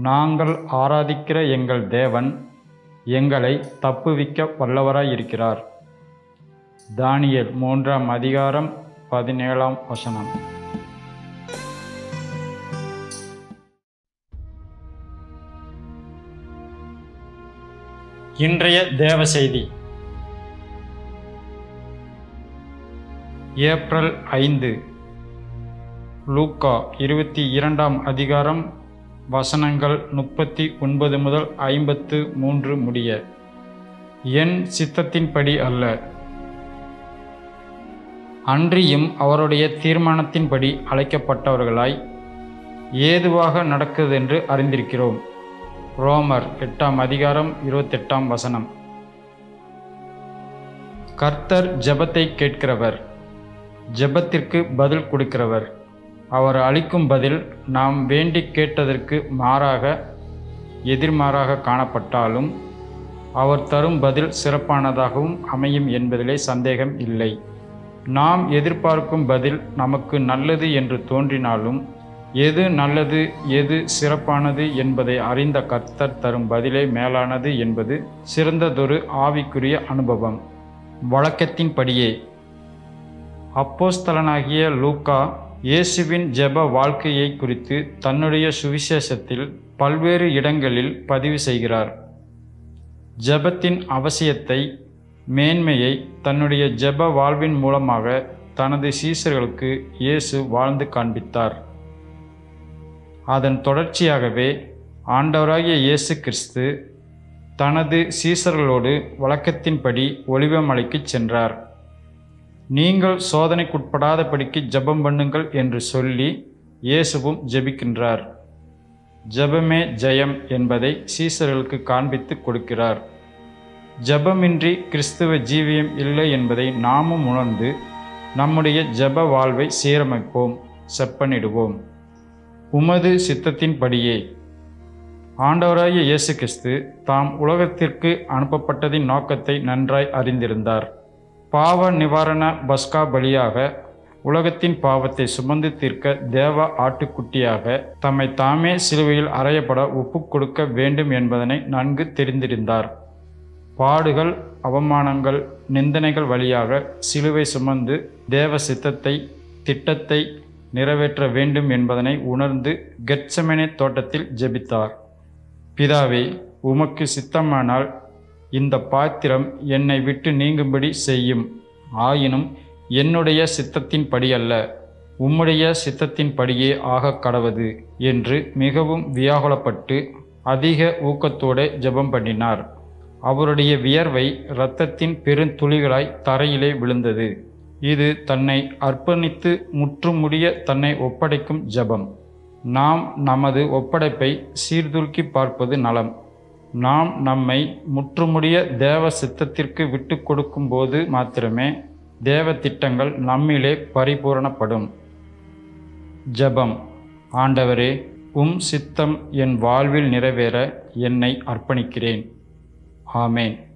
நாங்கள் ஆராதிக்கிற எங்கள் தேவன் எங்களை தப்புவிக்க வல்லவராயிருக்கிறார் தானியேல் மூன்றாம் அதிகாரம் பதினேழாம் வசனம் இன்றைய தேவ செய்தி ஏப்ரல் ஐந்து லூக்கா இருபத்தி இரண்டாம் அதிகாரம் வசனங்கள் முப்பத்தி ஒன்பது முதல் ஐம்பத்து மூன்று முடிய என் சித்தத்தின்படி அல்ல அன்றியும் அவருடைய தீர்மானத்தின்படி அழைக்கப்பட்டவர்களாய் ஏதுவாக நடக்குதென்று அறிந்திருக்கிறோம் ரோமர் எட்டாம் அதிகாரம் இருபத்தெட்டாம் வசனம் கர்த்தர் ஜெபத்தை கேட்கிறவர் ஜெபத்திற்கு பதில் கொடுக்கிறவர் அவர் அளிக்கும் பதில் நாம் வேண்டி கேட்டதற்கு மாறாக எதிர்மாறாக காணப்பட்டாலும் அவர் தரும் பதில் சிறப்பானதாகவும் அமையும் என்பதிலே சந்தேகம் இல்லை நாம் எதிர்பார்க்கும் பதில் நமக்கு நல்லது என்று தோன்றினாலும் எது நல்லது எது சிறப்பானது என்பதை அறிந்த கர்த்தர் தரும் பதிலே மேலானது என்பது சிறந்ததொரு ஆவிக்குரிய அனுபவம் வழக்கத்தின்படியே அப்போஸ்தலனாகிய லூக்கா இயேசுவின் ஜெப வாழ்க்கையை குறித்து தன்னுடைய சுவிசேஷத்தில் பல்வேறு இடங்களில் பதிவு செய்கிறார் ஜெபத்தின் அவசியத்தை மேன்மையை தன்னுடைய ஜெப வாழ்வின் மூலமாக தனது சீசர்களுக்கு இயேசு வாழ்ந்து காண்பித்தார் அதன் தொடர்ச்சியாகவே ஆண்டவராகிய இயேசு கிறிஸ்து தனது சீசர்களோடு வழக்கத்தின்படி ஒளிவமலைக்குச் சென்றார் நீங்கள் சோதனைக்குட்படாதபடிக்கு ஜெபம் பண்ணுங்கள் என்று சொல்லி இயேசுவும் ஜெபிக்கின்றார் ஜெபமே ஜெயம் என்பதை சீசர்களுக்கு காண்பித்து கொடுக்கிறார் ஜெபமின்றி கிறிஸ்துவ ஜீவியம் இல்லை என்பதை நாமும் உணர்ந்து நம்முடைய ஜெப வாழ்வை சீரமைப்போம் செப்பனிடுவோம் உமது சித்தத்தின்படியே ஆண்டவராகிய இயேசு கிறிஸ்து தாம் உலகத்திற்கு அனுப்பப்பட்டதின் நோக்கத்தை நன்றாய் அறிந்திருந்தார் பாவ நிவாரண பஸ்கா பலியாக உலகத்தின் பாவத்தை சுமந்து தீர்க்க தேவ ஆட்டுக்குட்டியாக தம்மை தாமே சிலுவையில் அறையப்பட ஒப்புக் கொடுக்க வேண்டும் என்பதனை நன்கு தெரிந்திருந்தார் பாடுகள் அவமானங்கள் நிந்தனைகள் வழியாக சிலுவை சுமந்து தேவ சித்தத்தை திட்டத்தை நிறைவேற்ற வேண்டும் என்பதனை உணர்ந்து கெட்சமெனே தோட்டத்தில் ஜெபித்தார் பிதாவே உமக்கு சித்தமானால் இந்த பாத்திரம் என்னை விட்டு நீங்கும்படி செய்யும் ஆயினும் என்னுடைய சித்தத்தின்படி அல்ல உம்முடைய சித்தத்தின்படியே ஆகக் கடவது என்று மிகவும் வியாகுலப்பட்டு அதிக ஊக்கத்தோடு ஜெபம் பண்ணினார் அவருடைய வியர்வை இரத்தத்தின் பெருந்துளிகளாய் தரையிலே விழுந்தது இது தன்னை அர்ப்பணித்து முற்றுமுடிய தன்னை ஒப்படைக்கும் ஜெபம் நாம் நமது ஒப்படைப்பை சீர்தூக்கி பார்ப்பது நலம் நாம் நம்மை முற்றுமுடிய தேவ சித்தத்திற்கு விட்டு கொடுக்கும்போது மாத்திரமே தேவ திட்டங்கள் நம்மிலே பரிபூரணப்படும் ஜெபம் ஆண்டவரே உம் சித்தம் என் வாழ்வில் நிறைவேற என்னை அர்ப்பணிக்கிறேன் ஆமேன்